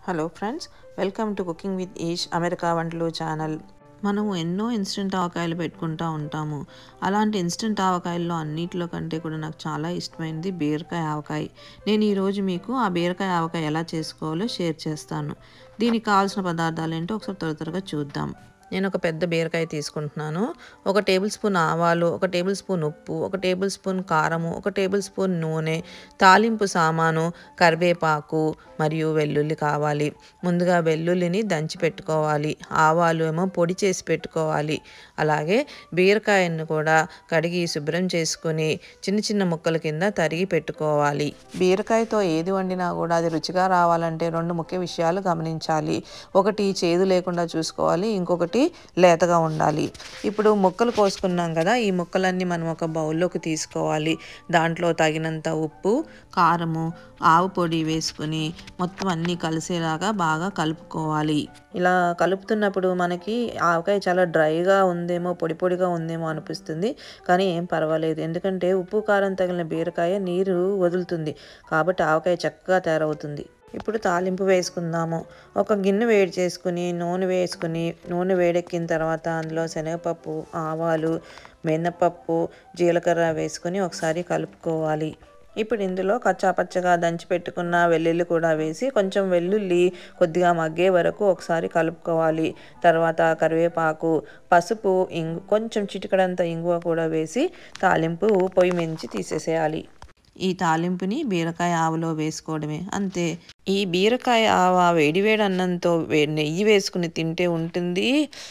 hello friends welcome to cooking with Eesh America వంటలు channel మనము ఎన్నో ఇన్స్టెంట్ ఆవకాయలు పెట్టుకుంటూ ఉంటాము అలాంటి ఇన్స్టెంట్ ఆవకాయల్లో అన్నిటిలో కంటే కూడా నాకు చాలా ఇష్టమైనది బీరకాయ ఆవకాయ నేను ఈరోజు మీకు ఆ బీరకాయ ఆవకాయ ఎలా చేసుకోవాలో షేర్ చేస్తాను దీనికి కావాల్సిన పదార్థాలు ఏంటో ఒకసారి త్వర త్వరగా చూద్దాం నేను ఒక పెద్ద బీరకాయ తీసుకుంటున్నాను ఒక టేబుల్ స్పూన్ ఆవాలు ఒక టేబుల్ స్పూన్ ఉప్పు ఒక టేబుల్ స్పూన్ కారము ఒక టేబుల్ స్పూన్ నూనె తాలింపు సామాను కరివేపాకు మరియు వెల్లుల్లి కావాలి ముందుగా వెల్లుల్లిని దంచి పెట్టుకోవాలి ఆవాలు ఏమో పొడి చేసి పెట్టుకోవాలి అలాగే బీరకాయను కూడా కడిగి శుభ్రం చేసుకుని చిన్న చిన్న ముక్కల కింద తరిగి పెట్టుకోవాలి బీరకాయతో ఏది వండినా కూడా అది రుచిగా రావాలంటే రెండు ముఖ్య విషయాలు గమనించాలి ఒకటి చేదు లేకుండా చూసుకోవాలి ఇంకొకటి లేతగా ఉండాలి ఇప్పుడు ముక్కలు కోసుకున్నాం కదా ఈ ముక్కలన్నీ మనం ఒక బౌల్లోకి తీసుకోవాలి దాంట్లో తగినంత ఉప్పు కారము ఆవు పొడి వేసుకుని మొత్తం అన్నీ కలిసేలాగా బాగా కలుపుకోవాలి ఇలా కలుపుతున్నప్పుడు మనకి ఆవకాయ చాలా డ్రైగా ఉందేమో పొడి పొడిగా ఉందేమో అనిపిస్తుంది కానీ ఏం పర్వాలేదు ఎందుకంటే ఉప్పు కారం తగిలిన బీరకాయ నీరు వదులుతుంది కాబట్టి ఆవకాయ చక్కగా తయారవుతుంది ఇప్పుడు తాలింపు వేసుకుందాము ఒక గిన్నె వేడి చేసుకుని నూనె వేసుకుని నూనె వేడెక్కిన తర్వాత అందులో శనగపప్పు ఆవాలు మినపప్పు జీలకర్ర వేసుకుని ఒకసారి కలుపుకోవాలి ఇప్పుడు ఇందులో కచ్చాపచ్చగా దంచి పెట్టుకున్న వెల్లుల్లి కూడా వేసి కొంచెం వెల్లుల్లి కొద్దిగా మగ్గే వరకు ఒకసారి కలుపుకోవాలి తర్వాత కరివేపాకు పసుపు ఇంగు కొంచెం చిటికడంత ఇంగువ కూడా వేసి తాలింపు పొయ్యి మించి తీసేసేయాలి ఈ తాలింపుని బీరకాయ ఆవలో వేసుకోవడమే అంతే ఈ బీరకాయ ఆవ వేడివేడి అన్నంతో వే- నెయ్యి వేసుకుని తింటే ఉంటుంది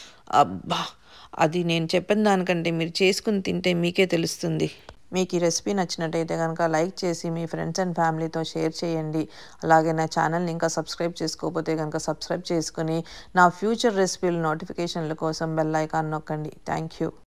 అబ్బా అది నేను చెప్పిన దానికంటే మీరు చేసుకుని తింటే మీకే తెలుస్తుంది మీకు ఈ రెసిపీ నచ్చినట్టయితే కనుక లైక్ చేసి మీ ఫ్రెండ్స్ అండ్ ఫ్యామిలీతో షేర్ చేయండి అలాగే నా ఛానల్ని ఇంకా సబ్స్క్రైబ్ చేసుకోకపోతే కనుక సబ్స్క్రైబ్ చేసుకుని నా ఫ్యూచర్ రెసిపీల నోటిఫికేషన్ల కోసం బెల్ ఐకాన్ నొక్కండి థ్యాంక్ యూ